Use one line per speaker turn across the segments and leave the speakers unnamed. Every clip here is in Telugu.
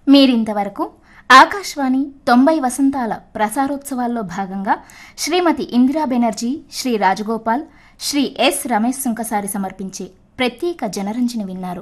మీరింతవరకు ఆకాశవాణి తొంభై వసంతాల ప్రసారోత్సవాల్లో భాగంగా శ్రీమతి ఇందిరా బెనర్జీ శ్రీ రాజగోపాల్ శ్రీ ఎస్ రమేష్ సుంకసారి సమర్పించే ప్రత్యేక జనరంజని విన్నారు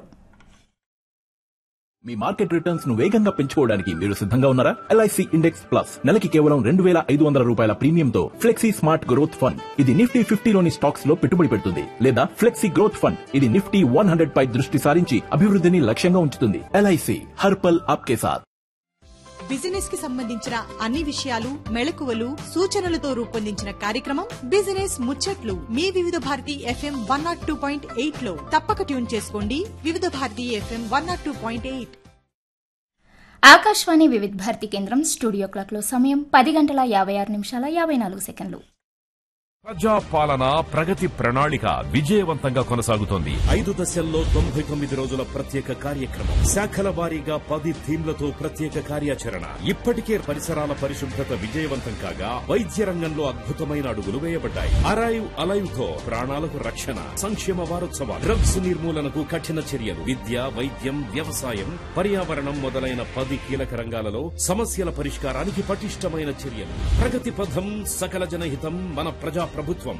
మీ మార్కెట్ రిటర్న్స్ ను వేగంగా పెంచుకోవడానికి మీరు సిద్ధంగా ఉన్నారా ఎల్ఐసి ఇండెక్స్ ప్లస్ నెలకి కేవలం రెండు వేల ఐదు వందల రూపాయల ప్రీమియంతో ఫ్లెక్సీ స్మార్ట్ గ్రోత్ ఫండ్ ఇది నిఫ్టీ ఫిఫ్టీలోని స్టాక్స్ లో పెట్టుబడి పెడుతుంది లేదా ఫ్లెక్సీ గ్రోత్ ఫండ్ ఇది నిఫ్టీ వన్ హండ్రెడ్ పై దృష్టి సారించి అభివృద్ధిని లక్ష్యంగా ఉంచుతుంది ఎల్ఐసి హర్పల్ ఆప్కే సాత్
బిజినెస్ కి సంబంధించిన అన్ని విషయాలు మెళకువలు సూచనలతో రూపొందించిన కార్యక్రమం బిజినెస్ ముచ్చట్లు మీ Vividh Bharati FM one naught two point eight లో తప్పక ట్యూన్ చేసుకోండి Vividh Bharati FM one naught two point eight
Akashvani Vividh Bharati కేంద్రం స్టూడియో క్లాక్లో సమయం పది గంటల యాభై ఆరు నిమిషాల యాభై నాలుగు సెకండ్లు
ప్రజా పాలన ప్రగతి ప్రణాళిక విజయవంతంగా కొనసాగుతోంది
ఐదు దశల్లో తొంభై తొమ్మిది రోజుల ప్రత్యేక కార్యక్రమం శాఖల వారీగా పది థీమ్లతో ప్రత్యేక కార్యాచరణ ఇప్పటికే పరిసరాల పరిశుభ్రత విజయవంతం కాగా వైద్య రంగంలో అద్భుతమైన అడుగులు వేయబడ్డాయి అరైవ్ అలైవ్ తో ప్రాణాలకు రక్షణ సంక్షేమ వారోత్సవాలు డ్రగ్స్ నిర్మూలనకు కఠిన చర్యలు విద్య వైద్యం వ్యవసాయం పర్యావరణం మొదలైన పది కీలక రంగాలలో సమస్యల పరిష్కారానికి పటిష్టమైన చర్యలు ప్రగతి పథం సకల జనహితం మన ప్రజా ప్రభుత్వం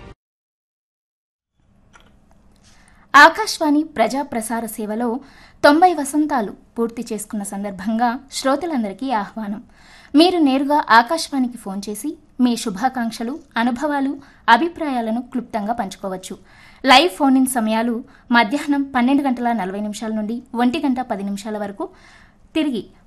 ఆకాశవాణి ప్రజా ప్రసార సేవలో తొంభై వసంతాలు పూర్తి చేసుకున్న సందర్భంగా శ్రోతలందరికీ ఆహ్వానం మీరు నేరుగా ఆకాశవాణికి ఫోన్ చేసి మీ శుభాకాంక్షలు అనుభవాలు అభిప్రాయాలను క్లుప్తంగా పంచుకోవచ్చు లైవ్ ఫోన్ ఇన్ సమయాలు మధ్యాహ్నం పన్నెండు గంటల నలభై నిమిషాల నుండి ఒంటి గంట పది నిమిషాల వరకు తిరిగి